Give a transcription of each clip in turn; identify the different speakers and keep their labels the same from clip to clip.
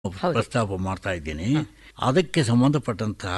Speaker 1: ಪ್ರಸ್ತಾಪ ಮಾಡ್ತಾ ಇದ್ದೀನಿ ಅದಕ್ಕೆ ಸಂಬಂಧಪಟ್ಟಂತಹ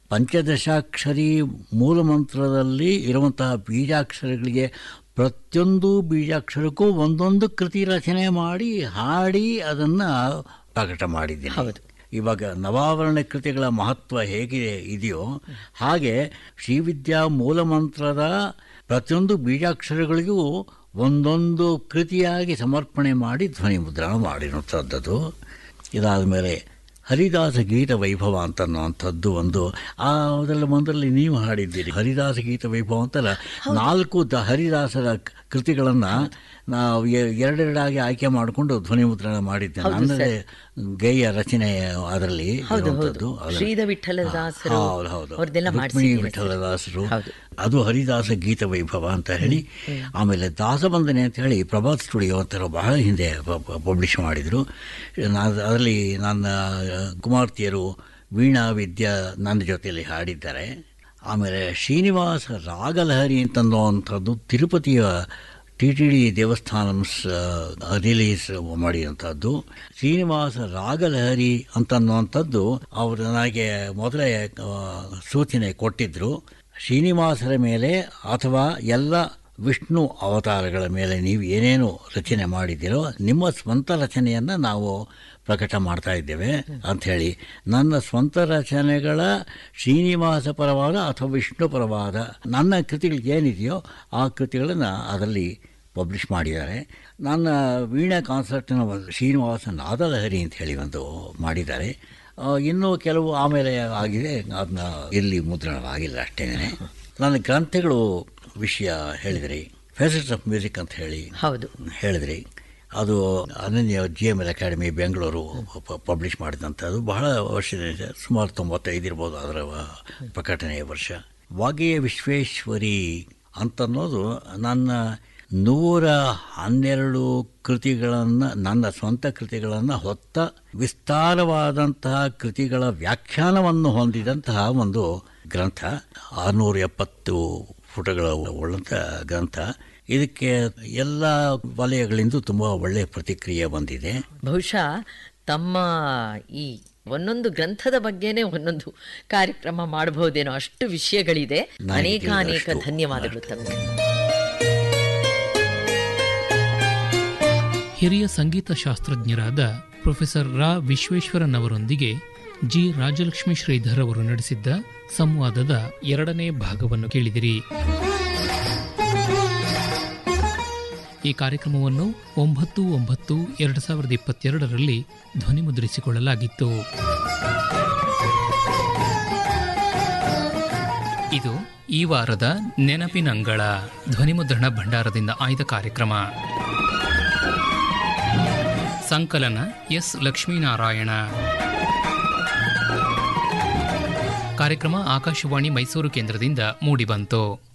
Speaker 1: ಪಂಚದಶಾಕ್ಷರಿ ಮೂಲಮಂತ್ರದಲ್ಲಿ ಇರುವಂತಹ ಬೀಜಾಕ್ಷರಗಳಿಗೆ ಪ್ರತಿಯೊಂದು ಬೀಜಾಕ್ಷರಕ್ಕೂ ಒಂದೊಂದು ಕೃತಿ ರಚನೆ ಮಾಡಿ ಹಾಡಿ ಅದನ್ನು ಪ್ರಕಟ ಮಾಡಿದ್ದೀನಿ
Speaker 2: ಹೌದು.
Speaker 1: ಇವಾಗ ನವಾವರಣ ಕೃತಿಗಳ ಮಹತ್ವ ಹೇಗೆ ಇದೆಯೋ ಹಾಗೆ ಶ್ರೀವಿದ್ಯಾ ಮೂಲಮಂತ್ರದ ಪ್ರತಿಯೊಂದು ಬೀಜಾಕ್ಷರಗಳಿಗೂ ಒಂದೊಂದು ಕೃತಿಯಾಗಿ ಸಮರ್ಪಣೆ ಮಾಡಿ ಧ್ವನಿ ಮುದ್ರಣ ಮಾಡಿರುವಂಥದ್ದು ಇದಾದ ಮೇಲೆ ಹರಿದಾಸ ಗೀತ ವೈಭವ ಅಂತ ಅನ್ನುವಂಥದ್ದು ಒಂದು ಆ ಅದರಲ್ಲಿ ಒಂದರಲ್ಲಿ ನೀವು ಹಾಡಿದ್ದೀರಿ ಹರಿದಾಸ ಗೀತ ವೈಭವ ಅಂತಲ್ಲ ನಾಲ್ಕು ದ ಹರಿದಾಸರ ಕೃತಿಗಳನ್ನು ನಾವು ಎ- ಎರಡೆರಡಾಗಿ ಆಯ್ಕೆ ಮಾಡಿಕೊಂಡು ಧ್ವನಿ ಮುದ್ರಣ ಮಾಡಿದ್ದೆ ನನ್ನದೇ ಗೇಯ ರಚನೆ ಅದರಲ್ಲಿ
Speaker 2: ಹೌದು,
Speaker 1: ಇರುವಂಥದ್ದು.
Speaker 2: ಹೌದು.
Speaker 1: ಅದರಲ್ಲಿ-
Speaker 2: ಶ್ರೀಧ ವಿಠಲದಾಸರು
Speaker 1: ಹೌದು, ಹೌದು.
Speaker 2: ಅವ್ರದ್ದೆಲ್ಲ
Speaker 1: ರುಕ್ಮಿಣಿ
Speaker 2: ಮಾಡ್ಸಿದ್ದೀರಿ ಸರ್.
Speaker 1: ವಿಠಲದಾಸರು
Speaker 2: ಹೌದು.
Speaker 1: ಅದು ಹರಿದಾಸ ಗೀತ ವೈಭವ ಅಂತ ಹೇಳಿ ಆಮೇಲೆ ದಾಸಬಂಧನೆ ಅಂತ ಹೇಳಿ ಪ್ರಭಾತ್ ಸ್ಟುಡಿಯೋ ಅಂತ ಬಹಳ ಹಿಂದೆ ಪಬ್ಲಿಷ್ ಮಾಡಿದರು ನಾನು ಅದರಲ್ಲಿ ನನ್ನ ಕುಮಾರ್ತಿಯರು ವೀಣಾ ವಿದ್ಯಾ ನನ್ನ ಜೊತೆಯಲ್ಲಿ ಹಾಡಿದ್ದಾರೆ ಆಮೇಲೆ ಶ್ರೀನಿವಾಸ ರಾಗಲಹರಿ ಅಂತನ್ನುವಂಥದ್ದು ತಿರುಪತಿಯ T T D Devasthanam release ಮಾಡಿದಂಥದ್ದು ಶ್ರೀನಿವಾಸ ರಾಗಲಹರಿ ಅಂತನ್ನುವಂಥದ್ದು ಅವರು ನನಗೆ ಮೊದಲೇ ಆ, ಸೂಚನೆ ಕೊಟ್ಟಿದ್ದರು ಶ್ರೀನಿವಾಸರ ಮೇಲೆ ಅಥವಾ ಎಲ್ಲ ವಿಷ್ಣು ಅವತಾರಗಳ ಮೇಲೆ ನೀವು ಏನೇನು ರಚನೆ ಮಾಡಿದ್ದೀರೋ ನಿಮ್ಮ ಸ್ವಂತ ರಚನೆಯನ್ನು ನಾವು ಪ್ರಕಟ ಮಾಡ್ತಾ ಇದ್ದೇವೆ ಅಂಥೇಳಿ ನನ್ನ ಸ್ವಂತ ರಚನೆಗಳ ಶ್ರೀನಿವಾಸ ಪರವಾದ ಅಥವಾ ವಿಷ್ಣು ಪರವಾದ ನನ್ನ ಕೃತಿಗಳು ಏನಿದೆಯೋ ಆ ಕೃತಿಗಳನ್ನು ಅದರಲ್ಲಿ ಪಬ್ಲಿಷ್ ಮಾಡಿದ್ದಾರೆ ನನ್ನ ವೀಣಾ ಕಾನ್ಸರ್ಟ್ನ ಒಂದು ಶ್ರೀನಿವಾಸ ನಾದಲಹರಿ ಅಂತ ಹೇಳಿ ಒಂದು ಮಾಡಿದ್ದಾರೆ ಆ, ಇನ್ನೂ ಕೆಲವು ಆಮೇಲೆ ಆಗಿದೆ ಅದನ್ನ ಇಲ್ಲಿ ಮುದ್ರಣವಾಗಿಲ್ಲ ಅಷ್ಟೇ ನನ್ನ ಗ್ರಂಥಗಳು ವಿಷಯ ಹೇಳಿದ್ರಿ ಫೇಸಸ್ ಆಫ್ ಮ್ಯೂಸಿಕ್ ಅಂತ ಹೇಳಿ
Speaker 2: ಹೌದು
Speaker 1: ಹೇಳಿದ್ರಿ ಅದು Ananya G M L academy Bengaluru publish ಮಾಡಿದಂಥದ್ದು ಬಹಳ ವರ್ಷದಿಂದ ಸುಮಾರು ತೊಂಬತ್ತೈದು ಇರ್ಬೋದು ಅದರ ವ- ಪ್ರಕಟಣೆಯ ವರ್ಷ ವಾಗೆಯ ವಿಶ್ವೇಶ್ವರಿ ಅಂತನ್ನೋದು ನನ್ನ ನೂರ ಹನ್ನೆರಡು ಕೃತಿಗಳನ್ನು ನನ್ನ ಸ್ವಂತ ಕೃತಿಗಳನ್ನು ಹೊತ್ತ ವಿಸ್ತಾರವಾದಂತಹ ಕೃತಿಗಳ ವ್ಯಾಖ್ಯಾನವನ್ನು ಹೊಂದಿದಂತಹ ಒಂದು ಗ್ರಂಥ ಆರುನೂರ ಎಪ್ಪತ್ತು ಪುಟಗಳ ಉಳ್ಳಂಥ ಗ್ರಂಥ ಇದಕ್ಕೆ ಎಲ್ಲ ವಲಯಗಳಿಂದ ತುಂಬ ಒಳ್ಳೆಯ ಪ್ರತಿಕ್ರಿಯೆ ಬಂದಿದೆ
Speaker 2: ಬಹುಶಃ ತಮ್ಮ ಈ ಒಂದೊಂದು ಗ್ರಂಥದ ಬಗ್ಗೆನೇ ಒಂದೊಂದು ಕಾರ್ಯಕ್ರಮ ಮಾಡಬಹುದೇನೋ ಅಷ್ಟು ವಿಷಯಗಳಿದೆ
Speaker 1: ನನಗೆ
Speaker 2: ಅನೇಕ
Speaker 1: ತಿಳಿದಷ್ಟು.
Speaker 2: ಅನೇಕ ಧನ್ಯವಾದಗಳು ತಮಗೆ
Speaker 3: ಹಿರಿಯ ಸಂಗೀತ ಶಾಸ್ತ್ರಜ್ಞರಾದ ಪ್ರೊಫೆಸರ್ ರಾ ವಿಶ್ವೇಶ್ವರನ್ ಅವರೊಂದಿಗೆ ಜಿ ರಾಜಲಕ್ಷ್ಮಿ ಶ್ರೀಧರ್ ಅವರು ನಡೆಸಿದ್ದ ಸಂವಾದದ ಎರಡನೇ ಭಾಗವನ್ನು ಕೇಳಿದಿರಿ ಈ ಕಾರ್ಯಕ್ರಮವನ್ನು ಒಂಬತ್ತು ಒಂಬತ್ತು ಎರಡು ಸಾವಿರದ ಇಪ್ಪತ್ತೆರಡರಲ್ಲಿ ಧ್ವನಿಮುದ್ರಿಸಿಕೊಳ್ಳಲಾಗಿತ್ತು ಇದು ಈ ವಾರದ ನೆನಪಿನಂಗಳ ಧ್ವನಿಮುದ್ರಣ ಭಂಡಾರದಿಂದ ಆಯ್ದ ಕಾರ್ಯಕ್ರಮ ಸಂಕಲನ ಎಸ್ ಲಕ್ಷ್ಮೀನಾರಾಯಣ ಕಾರ್ಯಕ್ರಮ ಆಕಾಶವಾಣಿ ಮೈಸೂರು ಕೇಂದ್ರದಿಂದ ಮೂಡಿಬಂತು